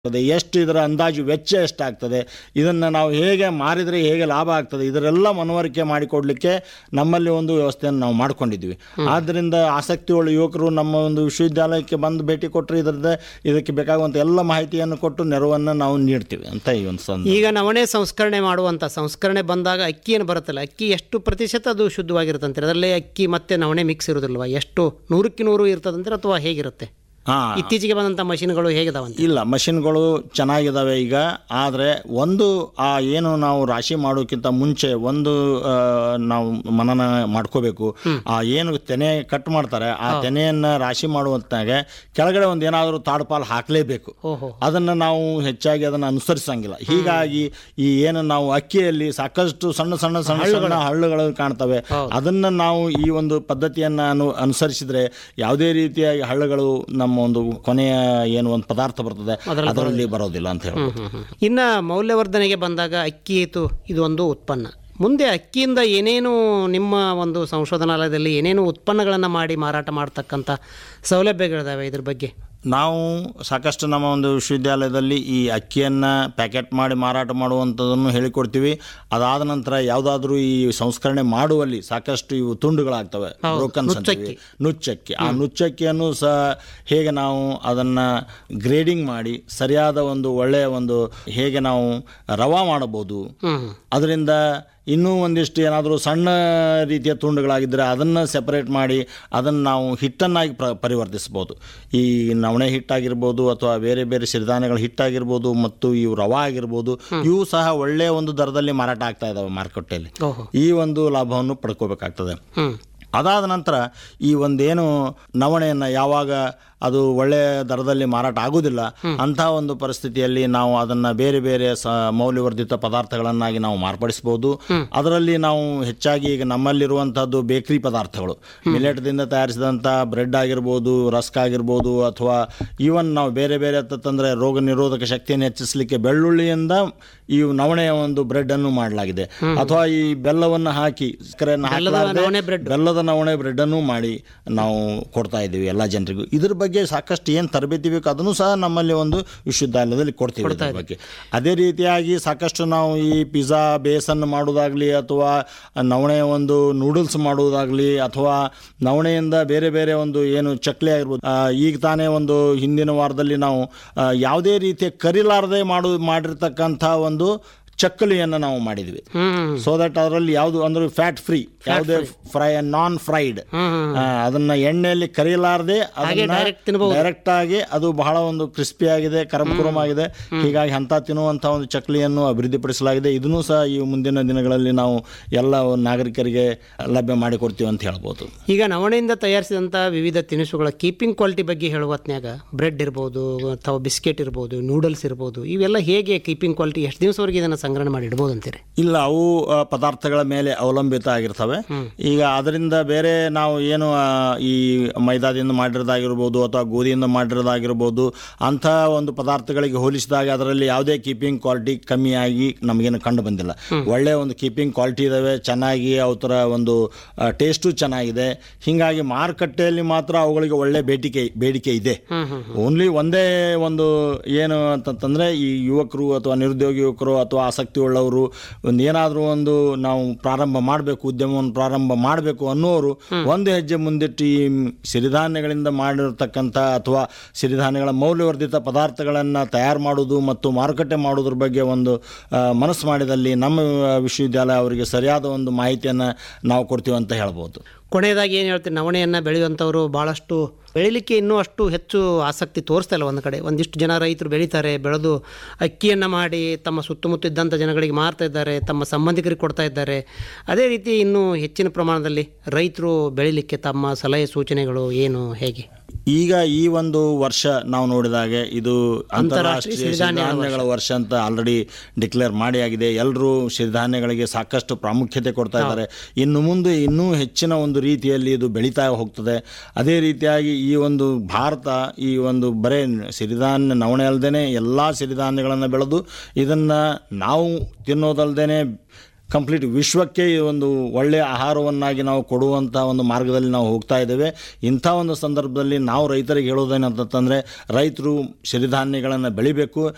ಆಗ್ತದೆ ಎಷ್ಟು ಇದರ ಅಂದಾಜು ವೆಚ್ಚ ಎಷ್ಟಾಗ್ತದೆ ಇದನ್ನು ನಾವು ಹೇಗೆ ಮಾರಿದರೆ ಹೇಗೆ ಲಾಭ ಆಗ್ತದೆ ಇದರೆಲ್ಲ ಮನವರಿಕೆ ಮಾಡಿಕೊಡ್ಲಿಕ್ಕೆ ನಮ್ಮಲ್ಲಿ ಒಂದು ವ್ಯವಸ್ಥೆಯನ್ನು ನಾವು ಮಾಡ್ಕೊಂಡಿದ್ವಿ ಆದ್ದರಿಂದ ಆಸಕ್ತಿಯುಳ್ಳ ಯುವಕರು ನಮ್ಮ ಒಂದು ವಿಶ್ವವಿದ್ಯಾಲಯಕ್ಕೆ ಬಂದು ಭೇಟಿ ಕೊಟ್ಟರೆ ಇದರದ ಇದಕ್ಕೆ ಬೇಕಾಗುವಂಥ ಎಲ್ಲ ಮಾಹಿತಿಯನ್ನು ಕೊಟ್ಟು ನೆರವನ್ನು ನಾವು ನೀಡ್ತೀವಿ ಅಂತ ಈ ಒಂದು ಸಂದರ್ಭ ಈಗ ನವಣೆ ಸಂಸ್ಕರಣೆ ಮಾಡುವಂಥ ಸಂಸ್ಕರಣೆ ಬಂದಾಗ ಅಕ್ಕಿ ಏನು ಬರುತ್ತಲ್ಲ ಅಕ್ಕಿ ಎಷ್ಟು ಪ್ರತಿಶತ ಅದು ಶುದ್ಧವಾಗಿರುತ್ತಂತೆ ಅದರಲ್ಲೇ ಅಕ್ಕಿ ಮತ್ತೆ ನವಣೆ ಮಿಕ್ಸ್ ಇರೋದಿಲ್ವಾ ಎಷ್ಟು ನೂರಕ್ಕೆ ನೂರು ಇರ್ತದಂದ್ರೆ ಅಥವಾ ಹೇಗಿರುತ್ತೆ ಹಾಂ ಇತ್ತೀಚೆಗೆ ಬಂದಂಥ ಮಷಿನ್ಗಳು ಹೇಗಿದಾವಂತೆ ಇಲ್ಲ ಮಷಿನ್ಗಳು ಚೆನ್ನಾಗಿದ್ದಾವೆ ಈಗ ಆದರೆ ಒಂದು ಆ ಏನು ನಾವು ರಾಶಿ ಮಾಡೋಕ್ಕಿಂತ ಮುಂಚೆ ಒಂದು ಆ, ನಾವು ಮನನ ಮಾಡ್ಕೋಬೇಕು ಆ ಏನು ತೆನೆ ಕಟ್ ಮಾಡ್ತಾರೆ ಆ ತೆನೆಯನ್ನು ರಾಶಿ ಮಾಡುವಂತಾಗ ಕೆಳಗಡೆ ಒಂದು ಏನಾದರೂ ತಾಡ್ಪಾಲ್ ಹಾಕಲೇಬೇಕು ಓಹೋ ಅದನ್ನು ನಾವು ಹೆಚ್ಚಾಗಿ ಅದನ್ನು ಅನುಸರಿಸಂಗಿಲ್ಲ ಹೀಗಾಗಿ ಈ ಏನು ನಾವು ಅಕ್ಕಿಯಲ್ಲಿ ಸಾಕಷ್ಟು ಸಣ್ಣ ಸಣ್ಣ ಸಣ್ಣ ಸಣ್ಣ ಹಳ್ಳುಗಳು ಕಾಣ್ತವೆ ಅದನ್ನು ನಾವು ಈ ಒಂದು ಪದ್ಧತಿಯನ್ನು ಅನು ಅನುಸರಿಸಿದ್ರೆ ಯಾವುದೇ ರೀತಿಯ ಹಳ್ಳುಗಳು ನಮ್ಮ ಒಂದು ಕೊನೆಯ ಏನು ಒಂದು ಪದಾರ್ಥ ಬರ್ತದೆ ಅದರಲ್ಲಿ ಬರೋದಿಲ್ಲ ಅಂತ ಹೇಳ್ಬೋದು ಇನ್ನು ಮೌಲ್ಯವರ್ಧನೆಗೆ ಬಂದಾಗ ಅಕ್ಕಿ ಇದು ಇದು ಒಂದು ಉತ್ಪನ್ನ ಮುಂದೆ ಅಕ್ಕಿಯಿಂದ ಏನೇನು ನಿಮ್ಮ ಒಂದು ಸಂಶೋಧನಾಲಯದಲ್ಲಿ ಏನೇನು ಉತ್ಪನ್ನಗಳನ್ನು ಮಾಡಿ ಮಾರಾಟ ಮಾಡ್ತಕ್ಕಂಥ ಸೌಲಭ್ಯಗಳಿದಾವೆ ಇದ್ರ ಬಗ್ಗೆ ನಾವು ಸಾಕಷ್ಟು ನಮ್ಮ ಒಂದು ವಿಶ್ವವಿದ್ಯಾಲಯದಲ್ಲಿ ಈ ಅಕ್ಕಿಯನ್ನು ಪ್ಯಾಕೆಟ್ ಮಾಡಿ ಮಾರಾಟ ಮಾಡುವಂಥದ್ದನ್ನು ಹೇಳಿಕೊಡ್ತೀವಿ ಅದಾದ ನಂತರ ಯಾವುದಾದ್ರೂ ಈ ಸಂಸ್ಕರಣೆ ಮಾಡುವಲ್ಲಿ ಸಾಕಷ್ಟು ಇವು ತುಂಡುಗಳಾಗ್ತವೆ ಬ್ರೋಕನ್ಸ್ ಅಂತೀವಿ ನುಚ್ಚಕ್ಕಿ ಆ ನುಚ್ಚಕ್ಕಿಯನ್ನು ಸಹ ಹೇಗೆ ನಾವು ಅದನ್ನು ಗ್ರೇಡಿಂಗ್ ಮಾಡಿ ಸರಿಯಾದ ಒಂದು ಒಳ್ಳೆಯ ಒಂದು ಹೇಗೆ ನಾವು ರವಾ ಮಾಡಬಹುದು ಹ್ಮ್ ಅದರಿಂದ ಇನ್ನೂ ಒಂದಿಷ್ಟು ಏನಾದರೂ ಸಣ್ಣ ರೀತಿಯ ತುಂಡುಗಳಾಗಿದ್ದರೆ ಅದನ್ನು ಸೆಪರೇಟ್ ಮಾಡಿ ಅದನ್ನು ನಾವು ಹಿಟ್ಟನ್ನಾಗಿ ಪ್ರ ಪರಿವರ್ತಿಸ್ಬೋದು ಈ ನವಣೆ ಹಿಟ್ಟಾಗಿರ್ಬೋದು ಅಥವಾ ಬೇರೆ ಬೇರೆ ಸಿರಿಧಾನ್ಯಗಳ ಹಿಟ್ಟಾಗಿರ್ಬೋದು ಮತ್ತು ಇವು ರವಾ ಆಗಿರ್ಬೋದು ಇವು ಸಹ ಒಳ್ಳೆಯ ಒಂದು ದರದಲ್ಲಿ ಮಾರಾಟ ಆಗ್ತಾ ಇದ್ದಾವೆ ಮಾರುಕಟ್ಟೆಯಲ್ಲಿ ಓಹೋ ಈ ಒಂದು ಲಾಭವನ್ನು ಪಡ್ಕೋಬೇಕಾಗ್ತದೆ ಹ್ಮ್ ಅದಾದ ನಂತರ ಈ ಒಂದೇನು ನವಣೆಯನ್ನು ಯಾವಾಗ ಅದು ಒಳ್ಳೆಯ ದರದಲ್ಲಿ ಮಾರಾಟ ಆಗುವುದಿಲ್ಲ ಅಂತಹ ಒಂದು ಪರಿಸ್ಥಿತಿಯಲ್ಲಿ ನಾವು ಅದನ್ನು ಬೇರೆ ಬೇರೆ ಸ ಮೌಲ್ಯವರ್ಧಿತ ಪದಾರ್ಥಗಳನ್ನಾಗಿ ನಾವು ಮಾರ್ಪಡಿಸ್ಬೋದು ಅದರಲ್ಲಿ ನಾವು ಹೆಚ್ಚಾಗಿ ಈಗ ನಮ್ಮಲ್ಲಿರುವಂಥದ್ದು ಬೇಕರಿ ಪದಾರ್ಥಗಳು ಮಿಲೆಟ್ದಿಂದ ತಯಾರಿಸಿದಂಥ ಬ್ರೆಡ್ ಆಗಿರ್ಬೋದು ರಸ್ಕ್ ಆಗಿರ್ಬೋದು ಅಥವಾ ಈವನ್ ನಾವು ಬೇರೆ ಬೇರೆ ತಂದರೆ ರೋಗ ನಿರೋಧಕ ಶಕ್ತಿಯನ್ನು ಹೆಚ್ಚಿಸಲಿಕ್ಕೆ ಬೆಳ್ಳುಳ್ಳಿಯಿಂದ ಈ ನವಣೆಯ ಒಂದು ಬ್ರೆಡ್ ಅನ್ನು ಮಾಡಲಾಗಿದೆ ಅಥವಾ ಈ ಬೆಲ್ಲವನ್ನು ಹಾಕಿ ಸಕ್ಕರೆಯನ್ನು ಹಾಕಲಾರದೆ ನವಣೆ bread. ಬೆಲ್ಲದ ನವಣೆ ಬ್ರೆಡ್ ಅನ್ನು ಮಾಡಿ ನಾವು ಕೊಡ್ತಾ ಇದ್ದೀವಿ ಎಲ್ಲ ಜನರಿಗೂ ಇದ್ರ ಬಗ್ಗೆ ಸಾಕಷ್ಟು ಏನು ತರಬೇತಿ ಬೇಕು ಅದನ್ನು ಸಹ ನಮ್ಮಲ್ಲಿ ಒಂದು ವಿಶ್ವವಿದ್ಯಾಲಯದಲ್ಲಿ ಕೊಡ್ತೀವಿ ಇದ್ರ ಬಗ್ಗೆ ಅದೇ ರೀತಿಯಾಗಿ ಸಾಕಷ್ಟು ನಾವು ಈ ಪಿಜ್ಜಾ ಬೇಸನ್ನು ಮಾಡೋದಾಗ್ಲಿ ಅಥವಾ ನವಣೆಯ ಒಂದು ನೂಡಲ್ಸ್ ಮಾಡುವುದಾಗ್ಲಿ ಅಥವಾ ನವಣೆಯಿಂದ ಬೇರೆ ಬೇರೆ ಒಂದು ಏನು ಚಕ್ಲಿ ಆಗಿರ್ಬೋದು ಆ, ಈಗ ತಾನೇ ಒಂದು ಹಿಂದಿನ ವಾರದಲ್ಲಿ ನಾವು ಆ, ಯಾವುದೇ ರೀತಿಯ ಕರಿಲಾರದೆ ಮಾಡು ಮಾಡಿರ್ತಕ್ಕಂಥ ಒಂದು ಚಕ್ಕಲಿಯನ್ನು ನಾವು ಮಾಡಿದ್ವಿ ಹ್ಮ್ ಸೊ ದಟ್ ಅದರಲ್ಲಿ ಯಾವುದು ಅಂದ್ರೆ ಫ್ಯಾಟ್ ಫ್ರೀ ಯಾವುದೇ ಫ್ರೈ ನಾನ್ ಫ್ರೈಡ್ ಅದನ್ನ ಎಣ್ಣೆಯಲ್ಲಿ ಕರಿಲಾರದೆ direct ತಿನ್ಬಹುದು. ಡೈರೆಕ್ಟ್ ಆಗಿ ಅದು ಬಹಳ ಒಂದು ಕ್ರಿಸ್ಪಿ ಆಗಿದೆ ಕರಮ್ ಆಗಿದೆ ಹೀಗಾಗಿ ಅಂತ ತಿನ್ನುವಂತ ಒಂದು ಚಕ್ಲಿಯನ್ನು ಅಭಿವೃದ್ಧಿಪಡಿಸಲಾಗಿದೆ ಇದನ್ನು ಸಹ ಈ ಮುಂದಿನ ದಿನಗಳಲ್ಲಿ ನಾವು ಎಲ್ಲ ನಾಗರಿಕರಿಗೆ ಲಭ್ಯ ಮಾಡಿಕೊಡ್ತೀವಿ ಅಂತ ಹೇಳ್ಬೋದು ಈಗ ನವಣೆಯಿಂದ ತಯಾರಿಸಿದಂಥ ವಿವಿಧ ತಿನಿಸುಗಳ ಕೀಪಿಂಗ್ ಕ್ವಾಲಿಟಿ ಬಗ್ಗೆ ಹೇಳುವ ಹೊತ್ನ್ಯಾಗ ಬ್ರೆಡ್ ಇರ್ಬೋದು ಅಥವಾ ಬಿಸ್ಕೆಟ್ ಇರ್ಬೋದು ನೂಡಲ್ಸ್ ಇರ್ಬೋದು ಇವೆಲ್ಲ ಹೇಗೆ ಕೀಪಿಂಗ್ ಕ್ವಾಲಿಟಿ ಎಷ್ಟು ದಿವಸವರೆಗೆ ಇದನ್ನು ಸಂಗ್ರಹಣೆ ಮಾಡಿ ಇಡ್ಬೋದು ಅಂತೀರಿ ಇಲ್ಲ ಅವು ಆ, ಪದಾರ್ಥಗಳ ಮೇಲೆ ಅವಲಂಬಿತ ಆಗಿರ್ತವೆ ಈಗ ಅದರಿಂದ ಬೇರೆ ನಾವು ಏನು ಆ, ಈ ಮೈದಾದಿಂದ ಮಾಡಿರೋದಾಗಿರ್ಬೋದು ಅಥವಾ ಗೋಧಿಯಿಂದ ಮಾಡಿರೋದಾಗಿರ್ಬೋದು ಅಂಥ ಒಂದು ಪದಾರ್ಥಗಳಿಗೆ ಹೋಲಿಸಿದಾಗ ಅದರಲ್ಲಿ ಯಾವುದೇ ಕೀಪಿಂಗ್ ಕ್ವಾಲಿಟಿ ಕಮ್ಮಿಯಾಗಿ ನಮಗೇನು ಕಂಡು ಬಂದಿಲ್ಲ ಒಳ್ಳೆಯ ಒಂದು ಕೀಪಿಂಗ್ ಕ್ವಾಲಿಟಿ ಇದಾವೆ ಚೆನ್ನಾಗಿ ಅವತರ ಒಂದು ಟೇಸ್ಟು ಚೆನ್ನಾಗಿದೆ ಹೀಗಾಗಿ ಮಾರುಕಟ್ಟೆಯಲ್ಲಿ ಮಾತ್ರ ಅವುಗಳಿಗೆ ಒಳ್ಳೆ ಬೇಡಿಕೆ ಬೇಡಿಕೆ ಇದೆ ಓನ್ಲಿ ಒಂದೇ ಒಂದು ಏನು ಅಂತಂತಂದ್ರೆ ಈ ಯುವಕರು ಅಥವಾ ನಿರುದ್ಯೋಗಿ ಯುವಕರು ಅಥವಾ ಆಸಕ್ತಿ ಉಳ್ಳವರು ಒಂದು ಏನಾದರೂ ಒಂದು ನಾವು ಪ್ರಾರಂಭ ಮಾಡಬೇಕು ಉದ್ಯಮವನ್ನು ಪ್ರಾರಂಭ ಮಾಡಬೇಕು ಅನ್ನೋರು ಒಂದು ಹೆಜ್ಜೆ ಮುಂದಿಟ್ಟು ಈ ಸಿರಿಧಾನ್ಯಗಳಿಂದ ಮಾಡಿರ್ತಕ್ಕಂಥ ಅಥವಾ ಸಿರಿಧಾನ್ಯಗಳ ಮೌಲ್ಯವರ್ಧಿತ ಪದಾರ್ಥಗಳನ್ನು ತಯಾರು ಮಾಡೋದು ಮತ್ತು ಮಾರುಕಟ್ಟೆ ಮಾಡೋದ್ರ ಬಗ್ಗೆ ಒಂದು ಆ, ಮನಸ್ಸು ಮಾಡಿದಲ್ಲಿ ನಮ್ಮ ವಿಶ್ವವಿದ್ಯಾಲಯ ಅವರಿಗೆ ಸರಿಯಾದ ಒಂದು ಮಾಹಿತಿಯನ್ನು ನಾವು ಕೊಡ್ತೀವಿ ಅಂತ ಹೇಳ್ಬೋದು ಕೊನೆಯದಾಗಿ ಏನು ಹೇಳ್ತೀನಿ ನವಣೆಯನ್ನು ಬೆಳೆಯುವಂಥವ್ರು ಭಾಳಷ್ಟು ಬೆಳಿಲಿಕ್ಕೆ ಇನ್ನೂ ಅಷ್ಟು ಹೆಚ್ಚು ಆಸಕ್ತಿ ತೋರಿಸ್ತಾ ಇಲ್ಲ ಒಂದು ಕಡೆ ಒಂದಿಷ್ಟು ಜನ ರೈತರು ಬೆಳೀತಾರೆ ಬೆಳೆದು ಅಕ್ಕಿಯನ್ನು ಮಾಡಿ ತಮ್ಮ ಸುತ್ತಮುತ್ತ ಇದ್ದಂಥ ಜನಗಳಿಗೆ ಮಾರ್ತಾ ಇದ್ದಾರೆ ತಮ್ಮ ಸಂಬಂಧಿಕರಿಗೆ ಕೊಡ್ತಾ ಇದ್ದಾರೆ ಅದೇ ರೀತಿ ಇನ್ನೂ ಹೆಚ್ಚಿನ ಪ್ರಮಾಣದಲ್ಲಿ ರೈತರು ಬೆಳಿಲಿಕ್ಕೆ ತಮ್ಮ ಸಲಹೆ ಸೂಚನೆಗಳು ಏನು ಹೇಗೆ ಈಗ ಈ ಒಂದು ವರ್ಷ ನಾವು ನೋಡಿದಾಗೆ ಇದು ಅಂತಾರಾಷ್ಟ್ರೀಯ ಅಂತಾರಾಷ್ಟ್ರೀಯ ಸಿರಿಧಾನ್ಯಗಳ ಸಿರಿಧಾನ್ಯಗಳ ವರ್ಷ ಅಂತ ಆಲ್ರೆಡಿ ಡಿಕ್ಲೇರ್ ಮಾಡಿ ಆಗಿದೆ ಎಲ್ಲರೂ ಸಿರಿಧಾನ್ಯಗಳಿಗೆ ಸಾಕಷ್ಟು ಪ್ರಾಮುಖ್ಯತೆ ಕೊಡ್ತಾ ಇದ್ದಾರೆ ಇನ್ನು ಮುಂದೆ ಇನ್ನೂ ಹೆಚ್ಚಿನ ಒಂದು ರೀತಿಯಲ್ಲಿ ಇದು ಬೆಳೀತಾ ಹೋಗ್ತದೆ ಅದೇ ರೀತಿಯಾಗಿ ಈ ಒಂದು ಭಾರತ ಈ ಒಂದು ಬರೇ ಸಿರಿಧಾನ್ಯ ನವಣೆ ಅಲ್ಲದೆ ಎಲ್ಲ ಸಿರಿಧಾನ್ಯಗಳನ್ನು ಬೆಳೆದು ಇದನ್ನು ನಾವು ತಿನ್ನೋದಲ್ದೇ ಕಂಪ್ಲೀಟ್ ವಿಶ್ವಕ್ಕೆ ಈ ಒಂದು ಒಳ್ಳೆಯ ಆಹಾರವನ್ನಾಗಿ ನಾವು ಕೊಡುವಂಥ ಒಂದು ಮಾರ್ಗದಲ್ಲಿ ನಾವು ಹೋಗ್ತಾ ಇದ್ದೇವೆ ಇಂಥ ಒಂದು ಸಂದರ್ಭದಲ್ಲಿ ನಾವು ರೈತರಿಗೆ ಹೇಳೋದೇನಂತಂದರೆ ರೈತರು ಸಿರಿಧಾನ್ಯಗಳನ್ನು ಬೆಳಿಬೇಕು